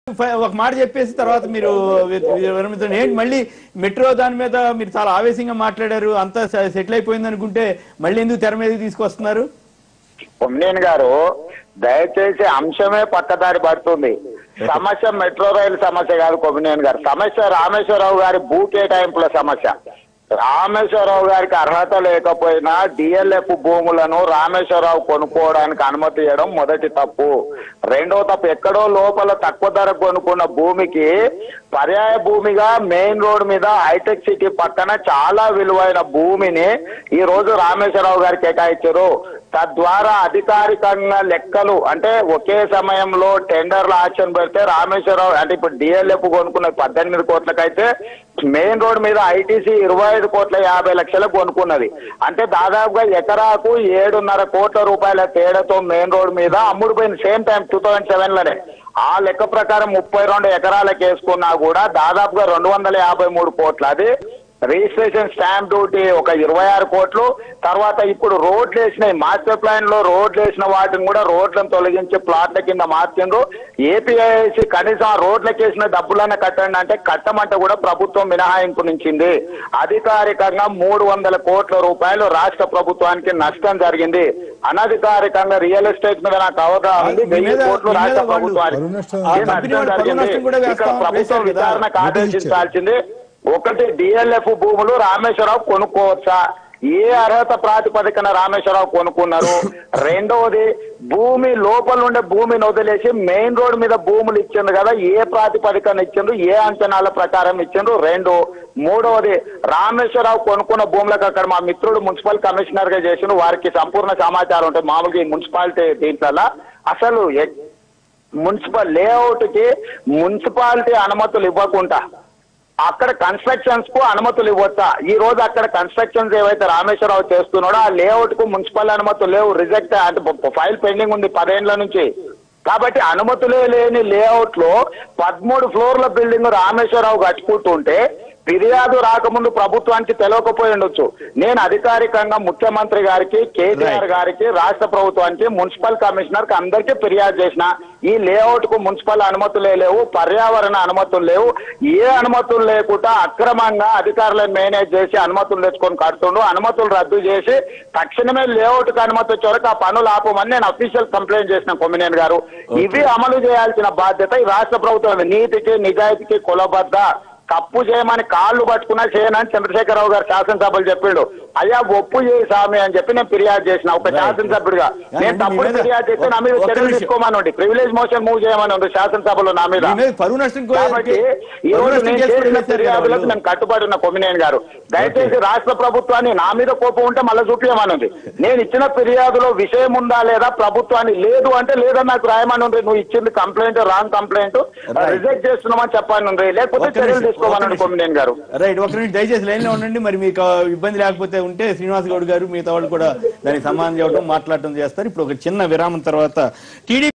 ఫ- ఒక మాట చెప్పేసి తర్వాత మీరు వి- వి- విరమించండి ఏంటి మళ్ళీ మెట్రో దాని మీద మీరు చాలా ఆవేశంగా మాట్లాడారు అంతా సెటిల్ అయిపోయింది అనుకుంటే మళ్ళీ ఎందుకు తెర మీదకి తీసుకొస్తున్నారు కొమ్మినేని గారు దయచేసి అంశమే పక్కదారి పడుతుంది సమస్య మెట్రో రైలు సమస్య కాదు కొమ్మినేని గారు సమస్య రామేశ్వరరావు గారి భూ కేటాయింపుల సమస్య రామేశ్వరరావు గారికి అర్హత లేకపోయినా డిఎల్ఎఫ్ భూములను రామేశ్వరరావు కొనుక్కోవడానికి అనుమతి ఇవ్వడం మొదటి తప్పు రెండో తప్పు ఎక్కడో లోపల తక్కువ ధర కొనుక్కున్న భూమికి పర్యాయ భూమిగా మెయిన్ రోడ్ మీద హైటెక్ సిటీ పక్కన చాలా విలువైన భూమిని ఈ రోజు రామేశ్వరరావు గారికి కేటాయించారు తద్వారా అధికారికంగా లెక్కలు అంటే ఒకే సమయంలో టెండర్ల ఆక్షన్ పెడితే రామేశ్వరరావు అంటే ఇప్పుడు డిఎల్ఎఫ్ కొనుక్కున్న పద్దెనిమిది కోట్లకైతే మెయిన్ రోడ్ మీద ఐటీసీ ఇరవై ఐదు కోట్ల యాభై లక్షలకు కొనుక్కున్నది అంటే దాదాపుగా ఎకరాకు ఏడున్నర కోట్ల రూపాయల తేడాతో మెయిన్ రోడ్ మీద అమ్ముడుపోయింది same time two thousand seven లోనే ఆ లెక్క ప్రకారం ముప్పై రెండు ఎకరాలకు వేసుకున్నా కూడా దాదాపుగా రెండు వందల యాభై మూడు కోట్ల అది రిజిస్ట్రేషన్ స్టాంప్ డ్యూటీ ఒక ఇరవై ఆరు కోట్లు తర్వాత ఇప్పుడు రోడ్లు వేసినాయి మాస్టర్ ప్లాన్ లో రోడ్లు వేసిన వాటిని కూడా రోడ్లను తొలగించి ప్లాట్ల కింద మార్చిండ్రు ఏపీఐసి కనీసం ఆ రోడ్లకు వేసిన డబ్బులన్న కట్టండి అంటే కట్టమంటే కూడా ప్రభుత్వం మినహాయింపునిచ్చింది అధికారికంగా మూడు వందల కోట్ల రూపాయలు రాష్ట్ర ప్రభుత్వానికి నష్టం జరిగింది అనధికారికంగా రియల్ ఎస్టేట్ మీద నాకు అవగాహన ఉంది మీ వెయ్యి మీద- కోట్లు మీ మీద రాష్ట్ర వాళ్ళు- ప్రభుత్వానికి పరువు నష్టం- ఆ ఈ కంపెనీ నష్టం వాళ్ళు పరువు జరిగింది నష్టం కూడా ఇక్కడ వేస్తాం- ప్రభుత్వం వేశారు కదా. విచారణకు నోటీస్ ఆదేశించాల్సింది ఒకటి డిఎల్ఎఫ్ భూములు రామేశ్వరరావు కొనుక్కోవచ్చా ఏ అర్హత ప్రాతిపదికన రామేశ్వరరావు కొనుక్కున్నారు రెండవది భూమి లోపల ఉండే భూమిని వదిలేసి మెయిన్ రోడ్ మీద భూములు ఇచ్చిండ్రు కదా ఏ ప్రాతిపదికన ఇచ్చిండ్రు ఏ అంచనాల ప్రకారం ఇచ్చిండ్రు రెండు మూడవది రామేశ్వరరావు కొనుక్కున్న భూములకు అక్కడ మా మిత్రుడు మున్సిపల్ కమిషనర్ గా చేసిండు వారికి సంపూర్ణ సమాచారం ఉంటుంది మామూలుగా ఈ మున్సిపాలిటీ దీంట్లో అసలు ఎ- మున్సిపల్ లేఅవుట్ కి మున్సిపాలిటీ అనుమతులు ఇవ్వకుండా అక్కడ కన్స్ట్రక్షన్స్ కు అనుమతులు ఇవ్వచ్చా ఈ రోజు అక్కడ కన్స్ట్రక్షన్స్ ఏవైతే రామేశ్వరరావు చేస్తున్నాడో ఆ లేఅవుట్ కు మున్సిపల్ అనుమతులు లేవు రిజెక్ట్ అంటే ఫైల్ పెండింగ్ ఉంది పదేండ్ల నుంచి కాబట్టి అనుమతులే లేని లేఅవుట్ లో పదమూడు ఫ్లోర్ల బిల్డింగ్ రామేశ్వరరావు కట్టుకుంటుంటే ఫిర్యాదు రాకముందు ప్రభుత్వానికి తెలియకపోయి ఉండొచ్చు నేను అధికారికంగా ముఖ్యమంత్రి గారికి కేటీఆర్ Right. గారికి రాష్ట్ర ప్రభుత్వానికి మున్సిపల్ కమిషనర్ కి అందరికీ ఫిర్యాదు చేసిన ఈ లేఅవుట్ కు మున్సిపల్ అనుమతులే లేవు పర్యావరణ అనుమతులు లేవు ఏ అనుమతులు లేకుండా అక్రమంగా అధికారులను మేనేజ్ చేసి అనుమతులు తెచ్చుకొని కడుతుండు అనుమతులు రద్దు చేసి తక్షణమే లేఅవుట్ కు అనుమతి వచ్చే వరకు ఆ పనులు ఆపమని నేను అఫీషియల్ కంప్లైంట్ చేసిన కొమ్మినేని గారు ఇవి అమలు చేయాల్సిన బాధ్యత ఈ రాష్ట్ర ప్రభుత్వం నీతికి నిజాయితీకి కులబద్ద తప్పు చేయమని కాళ్ళు పట్టుకున్నా చేయనని చంద్రశేఖరరావు గారు శాసనసభలు చెప్పిండు అయ్యా ఒప్పు చేయి స్వామి అని చెప్పి నేను ఫిర్యాదు చేసిన ఒక Right. శాసనసభ్యుడిగా కానీ నేను మీ తప్పుడు మీద- ఫిర్యాదు చేస్తే నా మీద ఒక్క చర్యలు నిమిషం. తీసుకోమనండి ప్రివిలేజ్ మోషన్ మూవ్ చేయమని ఉంది శాసనసభలో నా మీద మీ మీద పరువు నష్టం కూడా- కాబట్టి ఈ పరువు రోజు నష్టం నేను కేసు కూడా చేసిన వేశారు కదా ఫిర్యాదులకు వాళ్ళు. నేను కట్టుబడి ఉన్న కొమ్మినేని గారు దయచేసి రాష్ట్ర ప్రభుత్వాన్ని నా మీద కోపం ఉంటే మళ్ళీ చూపించమనుంది నేను ఇచ్చిన ఫిర్యాదులో విషయం ఉందా లేదా ప్రభుత్వాన్ని లేదు అంటే లేదని నాకు రాయమని ఉంది నువ్వు ఇచ్చింది complaint wrong complaint Right. Reject చేస్తున్నామని చెప్పాను ఉంది లేకపోతే ఒక్క చర్యలు నిమిషం, ఒక్క తీసుకోమనండి నిమిషం. కొమ్మినేని గారు రైట్ ఒక నిమిషం దయచేసి లైన్ లో ఉండండి మరి మీకు ఆ, ఇబ్బంది లేకపోతే ఉంటే శ్రీనివాస్ గౌడ్ గారు మిగతా వాళ్ళు కూడా దానికి సమాధానం చెప్పడం మాట్లాడటం చేస్తారు ఇప్పుడు ఒక చిన్న విరామం తర్వాత టీడీపీ